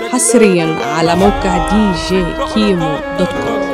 حصريا على موقع دي جي كيمو دوت كوم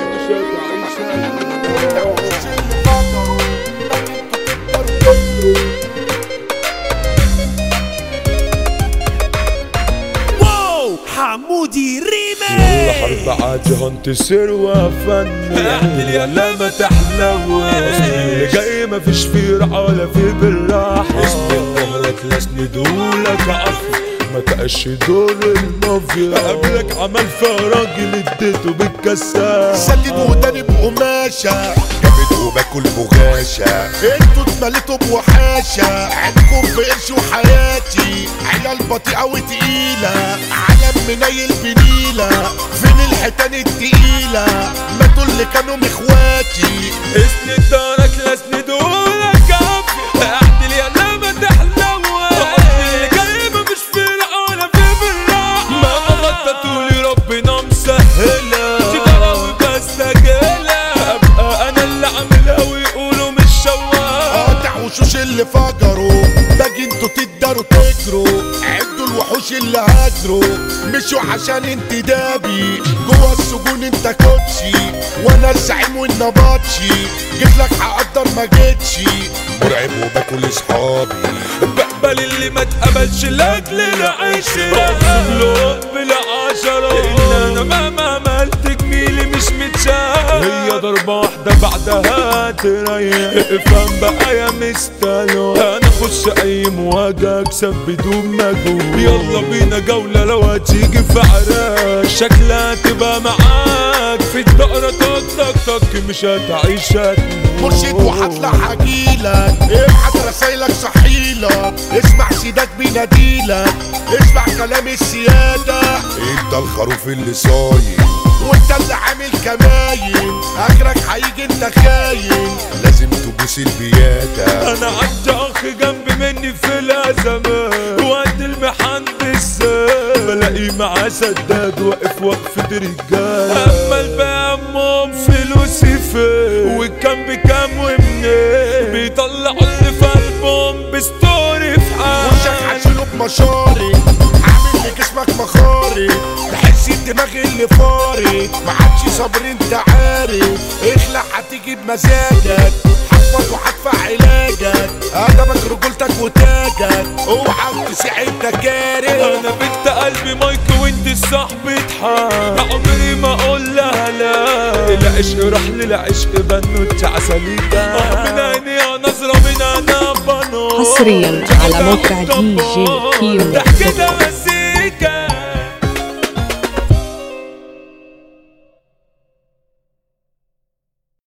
واو حمودي يلا ريمي حرب عادي هنتصر وفن اعمل يا ولا ما تحلوش اللي جاي ما فيش فيه راحة ولا فيه بالراحة اسند ظهرك لا اسندهولك عفو ما تقش دور المافيا قبلك عمل فيها راجل اديته بالكسار سدد وداني بقماشة جامد وباكل بغاشة انتوا اتمليتوا بوحاشة عينكم في قرش وحياتي عيال بطيئة وتقيلة علم منيل بنيلة فين الحيتان التقيلة ماتوا اللي كانوا مخواتي اسند دارك لا اسندهولك عفو اعدل يا لا ما تحلوش اللي جاي ما فيش فيه راحة ولا فيه بالراحة ما غطتولي ربنا مسهلة تجارة وبستجلة ابقى انا اللي عاملها ويقولوا مش شواف قاطع وشوش اللي فجروا باجي انتوا تقدروا تجروا عدوا الوحوش اللي هاجروا مشوا عشان انتدابي جوا السجون انت كوتشي وانا الزعيم والنبطشي جيت لك هقدر ما جيتشي مرعب وباكل اصحابي بقبل اللي ما تقبلش لاجل العشرة له بلا عشرة ان انا مهما عملت جميلي مش متشاف هي ضربة واحدة بعدها تريح افهم بقى يا مستلو انا اخش اي مواجهة اكسب بدون مجهود يلا بينا جولة لو هتيجي في عراك شكلها تبقى معاك في الدقرة طق طق طق مش هتعيش هتموت. مرشد وهطلع هجيلك ابعت رسايلك صحيلك اسمع سيدك بيناديلك اسمع كلام السيادة انت الخروف اللي صايم وانت اللي عامل كماين اخرك هيجي انت خاين لازم تبوس البيادة انا عندي اخ جنب مني في الازمات وقت المحن بالذات بلاقيه معاه سداد واقف وقفة رجال اما الباقي امهم فلوسي فين والكام بكام ومنين بيطلعوا اللي في قلبهم بستوري في وشك حال هشيله بمشاري عامل لجسمك مخاري تحس الدماغ اللي فارت معكش صبر انت عارف اخلع هتيجي بمزاجك حفظ وهدفع علاجك ادبك رجولتك وتاجك اوعى تسيح انت كاره انا بنت قلبي مايك وانت صاحبة حال عمري ما اقول لها لا العشق راح للعشق بنوت عسلية من عينيها نظرة من انا بنوت حصرياً على موقع دي جي كيمو ضحكتها